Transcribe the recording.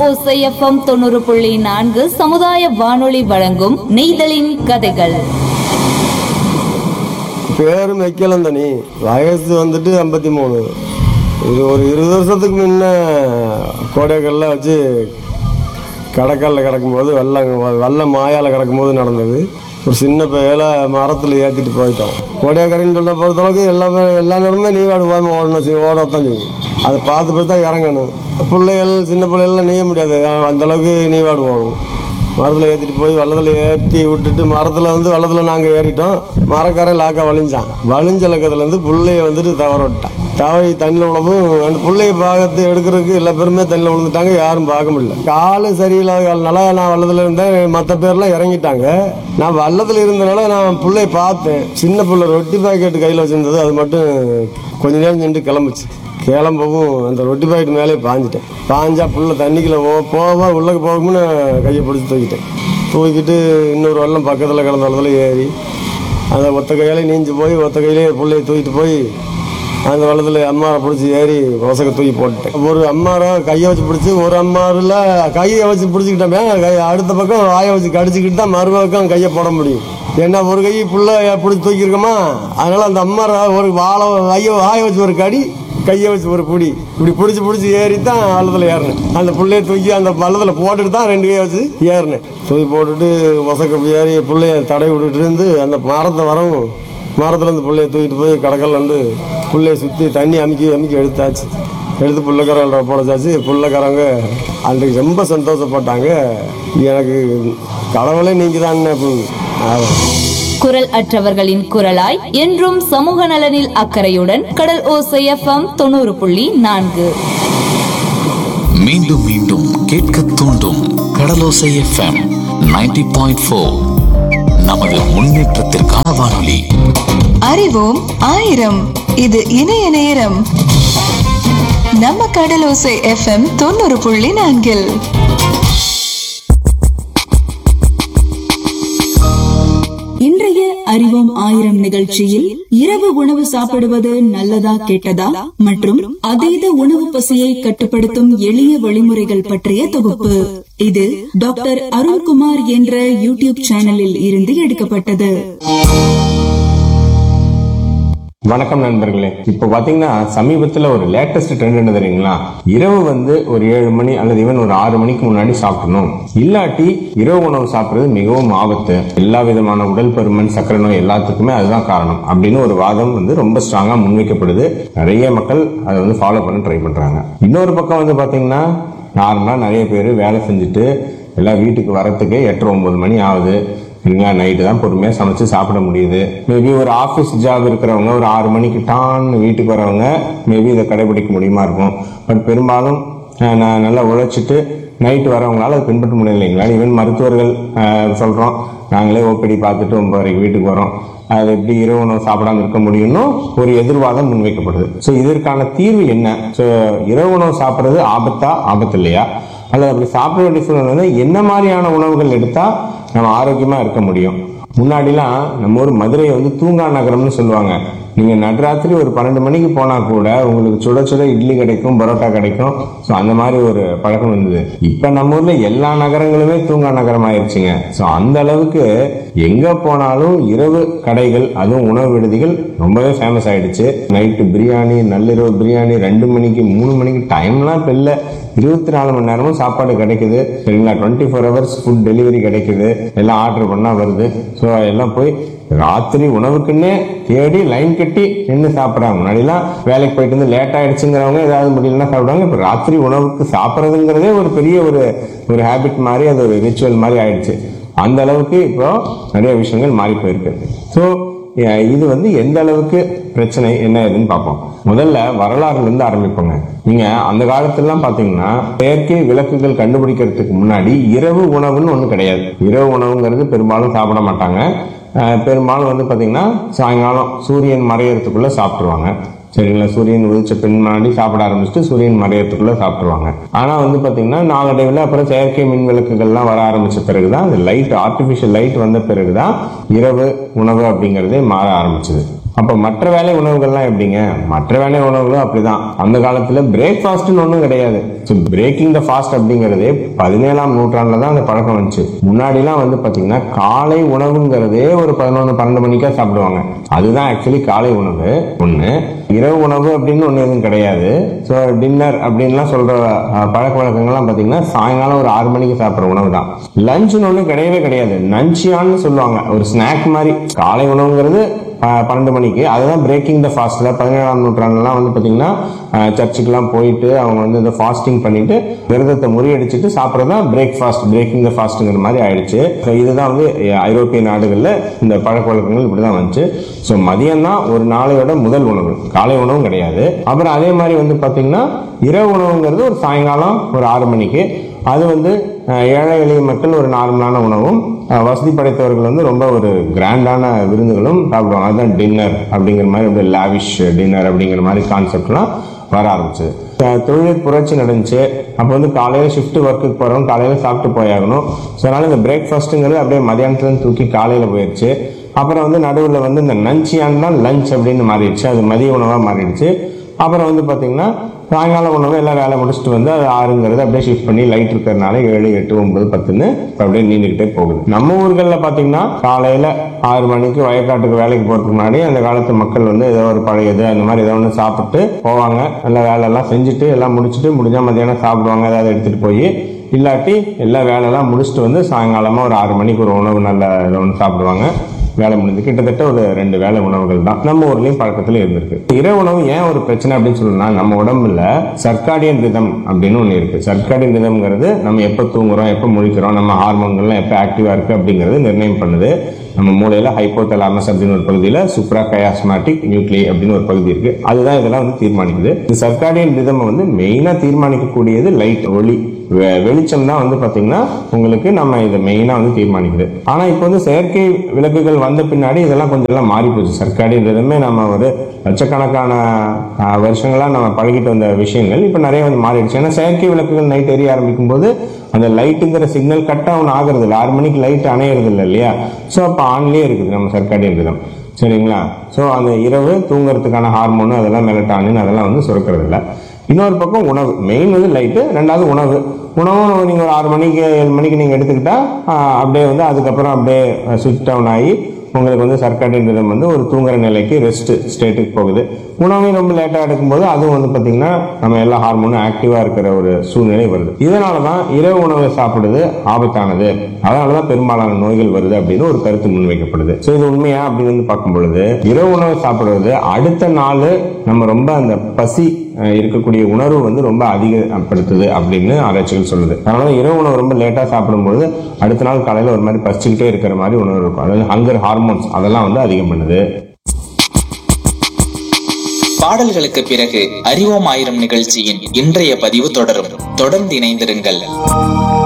ஓசைஎஃப்எம் தொண்ணூறு புள்ளி நான்கு சமுதாய வானொலி வழங்கும் நெய்தலின் கதைகள் பேரும் வைக்கலாம் தனி வயசு வந்துட்டு ஐம்பத்தி மூணு இது ஒரு இருபது வருஷத்துக்கு முன்ன கோடைக்கல்ல வச்சு கடற்கல்ல கிடக்கும்போது வெள்ளம் வெள்ளம் மாயால் கிடக்கும்போது நடந்தது ஒரு சின்ன பையில மரத்தில் ஏற்றிட்டு போயிட்டோம் கோடைக்கரைன்னு சொல்ல பொறுத்தளவுக்கு எல்லாமே எல்லா நேரமே நீவாடு போகாமல் ஓடணும் சி- ஓடத்தான் செய்யும் அதை பார்த்து பார்த்து தான் இறங்கணும் பிள்ளைகள் சின்ன பிள்ளைகள்லாம் நீய முடியாது அந்த அளவுக்கு நீவாடு போகணும் மரத்தில் ஏற்றிட்டு போய் வெள்ளத்தில் ஏற்றி விட்டுட்டு மரத்தில் வந்து வெள்ளத்தில் நாங்கள் ஏறிட்டோம் மரக்காரன் லாக்கா வலிஞ்சான் வலிஞ்ச லக்கத்துலேருந்து புள்ளைய வந்துட்டு தவற விட்டான் தவறி தண்ணியில் விழவும் அந்த புள்ளைய பார்த்து எடுக்கிறதுக்கு எல்லா பேருமே தண்ணியில் விழுந்துட்டாங்க யாரும் பார்க்க முடியல காலு சரியில்லாதனால நான் வெள்ளத்தில் இருந்தேன் மற்ற பேர்லாம் இறங்கிட்டாங்க நான் வெள்ளத்தில் இருந்தனால நான் புள்ளைய பார்த்தேன் சின்ன பிள்ளை ரொட்டி பாக்கெட் கையில் வச்சிருந்தது அது மட்டும் கொஞ்ச நேரம் நின்று கிளம்புச்சு கிளம்பவும் அந்த ரொட்டி பாக்கெட் மேலே பாஞ்சிட்டேன் பாஞ்சா புள்ள தண்ணிக்குள்ள போ போவா உள்ளக்கு போகும்னு கையை பிடிச்சி தூக்கிட்டேன் தூக்கிட்டு இன்னொரு வெள்ளம் பக்கத்தில் கிடந்த வெள்ளத்தில் ஏறி அந்த ஒத்த கையாலே நீஞ்சி போய் ஒத்த கையிலே பிள்ளைய தூக்கிட்டு போய் அந்த வெள்ளத்தில் அம்மாரை பிடிச்சி ஏறி கொசக்க தூக்கி போட்டுட்டேன் ஒரு அம்மாரை கையை வச்சு பிடிச்சி ஒரு அம்மாரில் கையை வச்சு பிடிச்சிக்கிட்டோமே கை அடுத்த பக்கம் வாயை வச்சு கடிச்சிக்கிட்டு தான் மறுபக்கம் கையை போட முடியும் ஏன்னா ஒரு கை புள்ள பிடிச்சி தூக்கியிருக்கோமா அதனால அந்த அம்மாரை ஒரு வாழை கையை வாயை வச்சு ஒரு கடி கையை வச்சு ஒரு பிடி இப்படி பிடிச்சி பிடிச்சி ஏறி தான் வள்ளத்தில் ஏறினேன் அந்த பிள்ளைய தூக்கி அந்த வள்ளத்தில் போட்டுட்டு தான் ரெண்டு கையை வச்சு ஏறினேன் தூக்கி போட்டுட்டு வசக்க இப்படி ஏறி பிள்ளைய தடவி விட்டுட்டு இருந்து அந்த மரத்தை வரவும் மரத்துல இருந்து பிள்ளைய தூக்கிட்டு போய் கடற்கல்ல வந்து பிள்ளைய சுற்றி தண்ணி அமுக்கி அமுக்கி எடுத்தாச்சு எடுத்து புள்ளக்கரங்க போடச்சாச்சு புள்ளக்கரங்க அன்றைக்கு ரொம்ப சந்தோஷப்பட்டாங்க எனக்கு கடவுளே நீங்கள் தான் குரல் அற்றவர்களின் குரலாய் என்றும் சமூக நலனில் அக்கறையுடன் கடல் ஓசை எஃப்எம் தொண்ணூறு புள்ளி நான்கு மீண்டும் மீண்டும் கேட்க தூண்டும் கடலோசை எஃப்எம் 90.4 பாயிண்ட் ஃபோர் நமது முன்னேற்றத்திற்கான வானொலி அறிவோம் ஆயிரம் இது இணைய நேரம் நம்ம கடலோசை எஃப்எம் தொண்ணூறு புள்ளி நான்கில் இன்றைய அறிவோம் ஆயிரம் நிகழ்ச்சியில் இரவு உணவு சாப்பிடுவது நல்லதா கெட்டதா மற்றும் அதீத உணவு பசியை கட்டுப்படுத்தும் எளிய வழிமுறைகள் பற்றிய தொகுப்பு இது டாக்டர் அருண்குமார் என்ற யூடியூப் சேனலில் இருந்து எடுக்கப்பட்டது வணக்கம் நண்பர்களே இப்போ பாத்தீங்கன்னா சமீபத்துல ஒரு லேட்டஸ்ட் ட்ரெண்ட் என்ன தெரியுங்களா இரவு வந்து ஒரு ஏழு மணி அல்லது ஈவன் ஒரு ஆறு மணிக்கு முன்னாடி சாப்பிடணும் இல்லாட்டி இரவு உணவு சாப்பிடுறது மிகவும் ஆபத்து எல்லா விதமான உடல் பருமன் சக்கரை நோய் எல்லாத்துக்குமே அதுதான் காரணம் அப்படின்னு ஒரு வாதம் வந்து ரொம்ப ஸ்ட்ராங்கா முன்வைக்கப்படுது நிறைய மக்கள் அதை வந்து ஃபாலோ பண்ண ட்ரை பண்றாங்க இன்னொரு பக்கம் வந்து பாத்தீங்கன்னா நார்மலா நிறைய பேர் வேலை செஞ்சுட்டு எல்லாம் வீட்டுக்கு வரத்துக்கு எட்டரை ஒன்பது மணி ஆகுது சரிங்களா நைட்டு தான் பொறுமையாக சமைச்சு சாப்பிட முடியுது மேபி ஒரு ஆஃபீஸ் ஜாப் இருக்கிறவங்க ஒரு ஆறு மணிக்கு டான்னு வீட்டுக்கு வரவங்க மேபி இதை கடைபிடிக்க முடியுமா இருக்கும் பட் பெரும்பாலும் அஹ், நான் நல்லா உழைச்சிட்டு நைட்டு வரவங்களால அதை பின்பற்ற முடியல இல்லைங்களா ஈவன் மருத்துவர்கள் அஹ், சொல்றோம் நாங்களே ஓபிடி பார்த்துட்டு ஒன்பது வரைக்கும் வீட்டுக்கு வரோம் அது எப்படி இரவு உணவு சாப்பிடாம இருக்க முடியும்னு ஒரு எதிர்வாதம் முன்வைக்கப்படுது ஸோ இதற்கான தீர்வு என்ன ஸோ இரவு உணவு சாப்பிட்றது ஆபத்தா ஆபத்து இல்லையா அல்லது அப்படி சாப்பிட வேண்டிய சூழ்நிலை வந்து என்ன மாதிரியான உணவுகள் எடுத்தா நம்ம ஆரோக்கியமா இருக்க முடியும் முன்னாடிலாம் நம்ம ஊர் மதுரையை வந்து தூங்கா நகரம்னு சொல்லுவாங்க நீங்க நடுராத்திரி ஒரு பன்னெண்டு மணிக்கு போனா கூட உங்களுக்கு சுட சுட இட்லி கிடைக்கும் பரோட்டா கிடைக்கும் ஸோ அந்த மாதிரி ஒரு பழக்கம் இருந்தது இப்ப நம்ம ஊர்ல எல்லா நகரங்களுமே தூங்கா நகரம் ஆயிடுச்சுங்க ஸோ அந்த அளவுக்கு எங்க போனாலும் இரவு கடைகள் அதுவும் உணவு விடுதிகள் ரொம்பவே ஃபேமஸ் ஆயிடுச்சு நைட்டு பிரியாணி நள்ளிரவு பிரியாணி ரெண்டு மணிக்கு மூணு மணிக்கு டைம்லாம் இப்போ இல்லை இருபத்தி நாலு மணி நேரமும் சாப்பாடு கிடைக்குது சரிங்களா twenty four hours food delivery கிடைக்குது எல்லாம் ஆர்டர் பண்ணா வருது ஸோ எல்லாம் போய் ராத்திரி உணவுக்குன்னே தேடி லைன் கட்டி நின்று சாப்பிட்றாங்க முன்னாடிலாம் வேலைக்கு போயிட்டு வந்து லேட் ஆயிடுச்சுங்கிறவங்க ஏதாவது முடியலன்னா சாப்பிடுவாங்க இப்போ ராத்திரி உணவுக்கு சாப்பிட்றதுங்கிறதே ஒரு பெரிய ஒரு ஒரு ஹேபிட் மாதிரி அது ஒரு ரிச்சுவல் மாதிரி ஆயிடுச்சு அந்த அளவுக்கு இப்போ நிறைய விஷயங்கள் மாறி போயிருக்கு ஸோ இது வந்து எந்த அளவுக்கு பிரச்சனை என்ன ஏதுன்னு பார்ப்போம் முதல்ல வரலாறுல இருந்து ஆரம்பிப்போங்க நீங்க அந்த காலத்துலலாம் பாத்தீங்கன்னா செயற்கை விளக்குகள் கண்டுபிடிக்கிறதுக்கு முன்னாடி இரவு உணவுன்னு ஒண்ணு கிடையாது இரவு உணவுங்கிறது பெரும்பாலும் சாப்பிட மாட்டாங்க அஹ் பெரும்பாலும் வந்து பாத்தீங்கன்னா சாயங்காலம் சூரியன் மறையறதுக்குள்ள சாப்பிட்டுருவாங்க சரிங்களா சூரியன் உதிச்ச பின்னாடி சாப்பிட ஆரம்பிச்சுட்டு சூரியன் மறையறதுக்குள்ள சாப்பிட்டுருவாங்க ஆனா வந்து பாத்தீங்கன்னா நாளடைவில் அப்புறம் செயற்கை மின் விளக்குகள்லாம் வர ஆரம்பிச்ச பிறகுதான் அந்த லைட் ஆர்டிபிஷியல் லைட் வந்த பிறகுதான் இரவு உணவு அப்படிங்கறதே மாற ஆரம்பிச்சது அப்போ மற்ற வேலை உணவுகள்லாம் எப்படிங்க மற்ற வேலை உணவுகளும் அப்படிதான் அந்த காலத்துல பிரேக்ஃபாஸ்ட்னு ஒன்றும் கிடையாது ஸோ பிரேக்கிங் த ஃபாஸ்ட் அப்படிங்கிறதே பதினேழாம் நூற்றாண்டுல தான் அந்த பழக்கம் வந்துச்சு முன்னாடிலாம் வந்து பாத்தீங்கன்னா காலை உணவுங்கிறதே ஒரு பதினொன்று பன்னெண்டு மணிக்கா சாப்பிடுவாங்க அதுதான் ஆக்சுவலி காலை உணவு ஒன்று இரவு உணவு அப்படின்னு ஒன்று எதுவும் கிடையாது ஸோ டின்னர் அப்படின்லாம் சொல்ற அஹ், பழக்க வழக்கங்கள்லாம் பார்த்தீங்கன்னா சாயங்காலம் ஒரு ஆறு மணிக்கு சாப்பிட்ற உணவு தான் லஞ்சுன்னு ஒன்றும் கிடையவே கிடையாது நஞ்சியான்னு சொல்லுவாங்க ஒரு ஸ்நாக் மாதிரி காலை உணவுங்கிறது ப- பன்னெண்டு மணிக்கு அதுதான் பிரேக்கிங் த ஃபாஸ்ட்ல பதினேழாம் நூற்றாண்டுலாம் வந்து பார்த்தீங்கன்னா அஹ், சர்ச்சுக்கெல்லாம் போயிட்டு அவங்க வந்து இந்த ஃபாஸ்டிங் பண்ணிட்டு விரதத்தை முறியடிச்சிட்டு சாப்பிட்றது தான் பிரேக்ஃபாஸ்ட் பிரேக்கிங் த ஃபாஸ்ட்டுங்கிற மாதிரி ஆயிடுச்சு ஸோ இதுதான் வந்து அஹ், ஐரோப்பிய நாடுகளில் இந்த பழக்க வழக்கங்கள் இப்படி தான் வந்துச்சு ஸோ மதியம் தான் ஒரு நாளையோட முதல் உணவு காலை உணவும் கிடையாது அப்புறம் அதே மாதிரி வந்து பார்த்தீங்கன்னா இரவு உணவுங்கிறது ஒரு சாயங்காலம் ஒரு ஆறு மணிக்கு அது வந்து அஹ், ஏழை எளிய மக்கள் ஒரு நார்மலான உணவும் அஹ், வசதி படைத்தவர்கள் வந்து ரொம்ப ஒரு கிராண்டான விருந்துகளும் சாப்பிடுவாங்க அதுதான் டின்னர் அப்படிங்கிற மாதிரி அப்படியே லாவிஷ் டின்னர் அப்படிங்கிற மாதிரி கான்செப்ட்லாம் வர ஆரம்பிச்சது அஹ், தொழில் புரட்சி நடந்துச்சு அப்போ வந்து காலையில் ஷிஃப்ட் ஒர்க்குக்கு போகிறவங்க காலையில் சாப்பிட்டு போயாகணும் ஸோ அதனால இந்த பிரேக்ஃபாஸ்ட்டுங்கிறது அப்படியே மதியானத்துலேருந்து தூக்கி காலையில் போயிடுச்சு அப்புறம் வந்து நடுவில் வந்து இந்த லஞ்சியான் தான் லஞ்ச் அப்படின்னு மாறிடுச்சு அது மதிய உணவாக மாறிடுச்சு அப்புறம் வந்து பார்த்தீங்கன்னா சாயங்காலம் உணவு எல்லாம் வேலை முடிச்சுட்டு வந்து அது ஆறுங்கிறது அப்படியே ஷிஃப்ட் பண்ணி லைட் இருக்கிறதுனால ஏழு எட்டு ஒன்பது பத்துன்னு இப்ப அப்படியே நீண்டுகிட்டே போகுது நம்ம ஊர்களில் பார்த்தீங்கன்னா காலையில் ஆறு மணிக்கு வயக்காட்டுக்கு வேலைக்கு போகிறதுக்கு முன்னாடி அந்த காலத்து மக்கள் வந்து ஏதோ ஒரு பழையது அந்த மாதிரி ஏதோ ஒன்று சாப்பிட்டு போவாங்க நல்ல வேலையெல்லாம் செஞ்சுட்டு எல்லாம் முடிச்சுட்டு முடிஞ்சா மத்தியானம் சாப்பிடுவாங்க ஏதாவது எடுத்துகிட்டு போய் இல்லாட்டி எல்லா வேலையெல்லாம் முடிச்சுட்டு வந்து சாயங்காலமாக ஒரு ஆறு மணிக்கு ஒரு உணவு நல்ல ஏதோ ஒன்று சாப்பிடுவாங்க வேலை முடிஞ்சு கிட்டத்தட்ட ஒரு ரெண்டு வேலை உணவுகள் தான் நம்ம ஊர்லயும் பழக்கத்துல இருந்திருக்கு இரவு உணவு ஏன் ஒரு பிரச்சனை அப்படின்னு சொல்லணும்னா நம்ம உடம்புல சர்க்காடியன் ரிதம் அப்படின்னு ஒண்ணு இருக்கு சர்க்காடியன் ரிதம்ங்கிறது நம்ம எப்போ தூங்குறோம் எப்போ முழிக்கிறோம் நம்ம ஹார்மோன்கள்லாம் எப்போ ஆக்டிவா இருக்கு அப்படிங்கிறது நிர்ணயம் பண்ணுது நம்ம மூளையில ஹைப்போதலாமஸ் அப்படின்னு ஒரு பகுதியில சுப்ரா கயாஸ்மாட்டிக் நியூக்ளி அப்படின்னு ஒரு பகுதி இருக்கு அதுதான் இதெல்லாம் வந்து தீர்மானிக்குது இந்த சர்க்காடியன் ரிதம் வந்து மெயினா தீர்மானிக்கக்கூடியது லைட் ஒளி வெ- வெளிச்சம் தான் வந்து பாத்தீங்கன்னா உங்களுக்கு நம்ம இதை மெயினா வந்து தீர்மானிக்குது ஆனா இப்போ வந்து செயற்கை விளக்குகள் வந்த பின்னாடி இதெல்லாம் கொஞ்சம் எல்லாம் மாறி போச்சு சர்க்காடின்றதுமே நம்ம ஒரு லட்சக்கணக்கான ஆஹ், வருஷங்களா நம்ம பழகிட்டு வந்த விஷயங்கள் இப்போ நிறைய வந்து மாறிடுச்சு ஏன்னா செயற்கை விளக்குகள் நைட் எரிய ஆரம்பிக்கும் போது அந்த லைட்டுங்கிற சிக்னல் கட் ஆன் ஆகுறது இல்லை ஆறு மணிக்கு லைட் அணையிறது இல்லை இல்லையா ஸோ அப்போ ஆன்லயே இருக்குது நம்ம சர்க்காடியன் ரிதம் சரிங்களா ஸோ அந்த இரவு தூங்குறதுக்கான ஹார்மோனு அதெல்லாம் மெலட்டானின் அதெல்லாம் வந்து சுரக்கிறது இல்லை இன்னொரு பக்கம் உணவு மெயின் வந்து லைட்டு ரெண்டாவது உணவு உணவும் நீங்கள் ஒரு ஆறு மணிக்கு ஏழு மணிக்கு நீங்கள் எடுத்துக்கிட்டா ஆஹ், அப்படியே வந்து அதுக்கப்புறம் அப்படியே சுவிச் டவுன் ஆகி உங்களுக்கு வந்து சர்க்காட்டின் ரிதம் வந்து ஒரு தூங்குற நிலைக்கு ரெஸ்ட் ஸ்டேட்டுக்கு போகுது உணவையும் ரொம்ப லேட்டாக எடுக்கும்போது அதுவும் வந்து பார்த்தீங்கன்னா நம்ம எல்லா ஹார்மோனும் ஆக்டிவாக இருக்கிற ஒரு சூழ்நிலை வருது இதனால தான் இரவு உணவை சாப்பிடுறது ஆபத்தானது அதனால தான் பெரும்பாலான நோய்கள் வருது அப்படின்னு ஒரு கருத்து முன்வைக்கப்படுது ஸோ இது உண்மையா அப்படின்னு வந்து பார்க்கும் பொழுது இரவு உணவை சாப்பிடுறது அடுத்த நாள் நம்ம ரொம்ப அந்த பசி அஹ், இருக்கக்கூடிய உணர்வு வந்து ரொம்ப அதிகப்படுத்துது அப்படின்னு ஆராய்ச்சிகள் சொல்லுது அதனால இரவு உணவு ரொம்ப லேட்டா சாப்பிடும்போது அடுத்த நாள் காலையில ஒரு மாதிரி பசிச்சுக்கிட்டே இருக்கிற மாதிரி உணர்வு இருக்கும் அதாவது ஹங்கர் ஹார்மோன்ஸ் அதெல்லாம் வந்து அதிகம் பண்ணுது பாடல்களுக்கு பிறகு அறிவோம் ஆயிரம் நிகழ்ச்சியின் இன்றைய பதிவு தொடரும் தொடர்ந்து இணைந்திருங்கள்